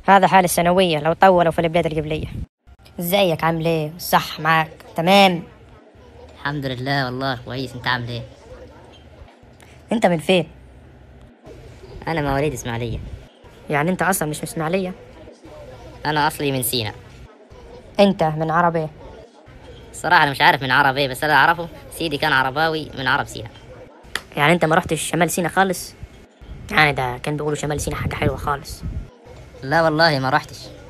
هذا حال الثانوية لو طولوا في البلاد القبلية ازيك عامل ايه صح معاك تمام الحمد لله والله كويس انت عامل ايه انت من فين انا مواليد اسماعيليه يعني انت اصلا مش من اسماعيلية انا اصلي من سينا انت من عرب ايه الصراحه انا مش عارف من عرب ايه بس انا اعرفه سيدي كان عرباوي من عرب سينا يعني انت ما رحتش شمال سينا خالص يعني ده كان بيقولوا شمال سينا حاجة حلوة خالص لا والله ما رحتش